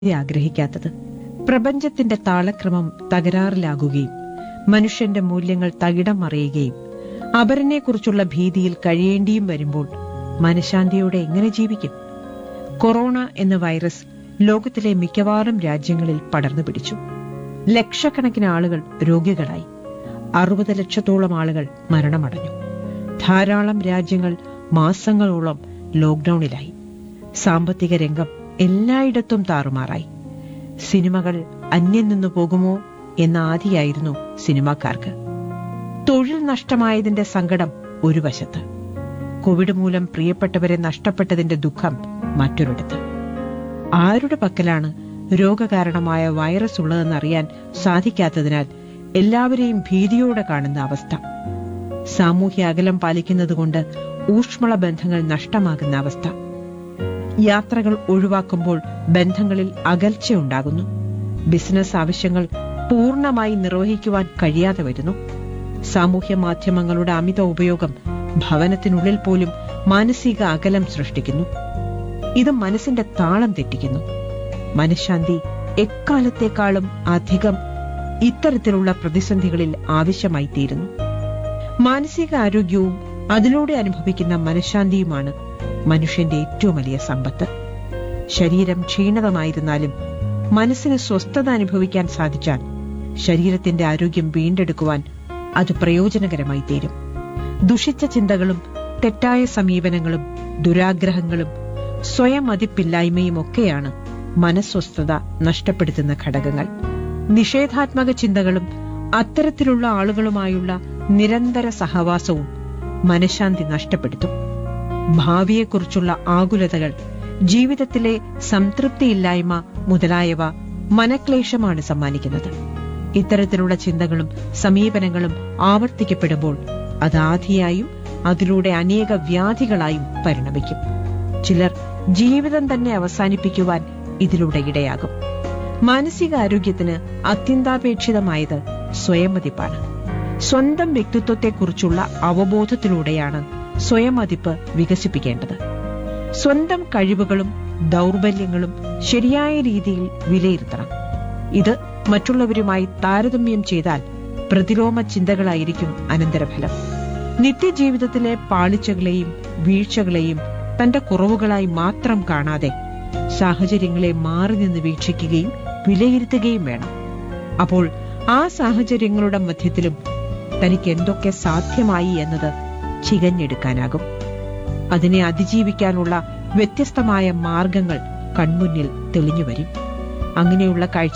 ആഗ്രഹിക്കാത്തത് പ്രപഞ്ചത്തിന്റെ താളക്രമം തകരാറിലാകുകയും മനുഷ്യന്റെ മൂല്യങ്ങൾ തകിടം മറിയുകയും അപരനെക്കുറിച്ചുള്ള ഭീതിയിൽ കഴിയേണ്ടിയും വരുമ്പോൾ മനഃശാന്തിയോടെ എങ്ങനെ ജീവിക്കും കൊറോണ എന്ന വൈറസ് ലോകത്തിലെ മിക്കവാറും രാജ്യങ്ങളിൽ പടർന്നു പിടിച്ചു ലക്ഷക്കണക്കിന് ആളുകൾ രോഗികളായി അറുപത് ലക്ഷത്തോളം ആളുകൾ മരണമടഞ്ഞു ധാരാളം രാജ്യങ്ങൾ മാസങ്ങളോളം ലോക്ഡൌണിലായി സാമ്പത്തിക രംഗം എല്ലായിടത്തും താറുമാറായി സിനിമകൾ അന്യം നിന്നു പോകുമോ എന്ന ആദിയായിരുന്നു സിനിമാക്കാർക്ക് തൊഴിൽ നഷ്ടമായതിന്റെ സങ്കടം ഒരു വശത്ത് കോവിഡ് മൂലം പ്രിയപ്പെട്ടവരെ നഷ്ടപ്പെട്ടതിന്റെ ദുഃഖം മറ്റൊരിടത്ത് ആരുടെ പക്കലാണ് രോഗകാരണമായ വൈറസ് ഉള്ളതെന്നറിയാൻ സാധിക്കാത്തതിനാൽ എല്ലാവരെയും ഭീതിയോടെ കാണുന്ന അവസ്ഥ സാമൂഹ്യ അകലം പാലിക്കുന്നതുകൊണ്ട് ഊഷ്മള ബന്ധങ്ങൾ നഷ്ടമാകുന്ന അവസ്ഥ യാത്രകൾ ഒഴിവാക്കുമ്പോൾ ബന്ധങ്ങളിൽ അകൽച്ചയുണ്ടാകുന്നു ബിസിനസ് ആവശ്യങ്ങൾ പൂർണ്ണമായി നിർവഹിക്കുവാൻ കഴിയാതെ വരുന്നു സാമൂഹ്യ മാധ്യമങ്ങളുടെ അമിത ഉപയോഗം ഭവനത്തിനുള്ളിൽ പോലും മാനസിക അകലം സൃഷ്ടിക്കുന്നു ഇത് മനസ്സിന്റെ താളം തെറ്റിക്കുന്നു മനഃശാന്തി എക്കാലത്തേക്കാളും അധികം ഇത്തരത്തിലുള്ള പ്രതിസന്ധികളിൽ ആവശ്യമായി തീരുന്നു മാനസിക ആരോഗ്യവും അതിലൂടെ അനുഭവിക്കുന്ന മനഃശാന്തിയുമാണ് മനുഷ്യന്റെ ഏറ്റവും വലിയ സമ്പത്ത് ശരീരം ക്ഷീണിതമായിരുന്നാലും മനസ്സിന് സ്വസ്ഥത അനുഭവിക്കാൻ സാധിച്ചാൽ ശരീരത്തിന്റെ ആരോഗ്യം വീണ്ടെടുക്കുവാൻ അത് പ്രയോജനകരമായി തീരും ദുഷിച്ച ചിന്തകളും തെറ്റായ സമീപനങ്ങളും ദുരാഗ്രഹങ്ങളും സ്വയം മതിപ്പില്ലായ്മയും ഒക്കെയാണ് മനസ്വസ്ഥത നഷ്ടപ്പെടുത്തുന്ന ഘടകങ്ങൾ നിഷേധാത്മക ചിന്തകളും അത്തരത്തിലുള്ള ആളുകളുമായുള്ള നിരന്തര സഹവാസവും മനഃശാന്തി നഷ്ടപ്പെടുത്തും ഭാവിയെക്കുറിച്ചുള്ള ആകുലതകൾ ജീവിതത്തിലെ സംതൃപ്തിയില്ലായ്മ മുതലായവ മനക്ലേശമാണ് സമ്മാനിക്കുന്നത് ഇത്തരത്തിലുള്ള ചിന്തകളും സമീപനങ്ങളും ആവർത്തിക്കപ്പെടുമ്പോൾ അത് ആധിയായും അതിലൂടെ അനേക വ്യാധികളായും പരിണമിക്കും ചിലർ ജീവിതം തന്നെ അവസാനിപ്പിക്കുവാൻ ഇതിലൂടെ ഇടയാകും മാനസികാരോഗ്യത്തിന് അത്യന്താപേക്ഷിതമായത് സ്വയം മതിപ്പാണ് സ്വന്തം വ്യക്തിത്വത്തെക്കുറിച്ചുള്ള അവബോധത്തിലൂടെയാണ് സ്വയം മതിപ്പ് വികസിപ്പിക്കേണ്ടത് സ്വന്തം കഴിവുകളും ദൗർബല്യങ്ങളും ശരിയായ രീതിയിൽ വിലയിരുത്തണം ഇത് മറ്റുള്ളവരുമായി താരതമ്യം ചെയ്താൽ പ്രതിലോമ ചിന്തകളായിരിക്കും അനന്തരഫലം നിത്യജീവിതത്തിലെ പാളിച്ചകളെയും വീഴ്ചകളെയും തന്റെ കുറവുകളായി മാത്രം കാണാതെ സാഹചര്യങ്ങളെ മാറി നിന്ന് വീക്ഷിക്കുകയും വിലയിരുത്തുകയും വേണം അപ്പോൾ ആ സാഹചര്യങ്ങളുടെ മധ്യത്തിലും തനിക്ക് എന്തൊക്കെ സാധ്യമായി എന്നത് ചികഞ്ഞെടുക്കാനാകും അതിനെ അതിജീവിക്കാനുള്ള വ്യത്യസ്തമായ മാർഗങ്ങൾ കൺമുന്നിൽ തെളിഞ്ഞുവരും അങ്ങനെയുള്ള കാഴ്ച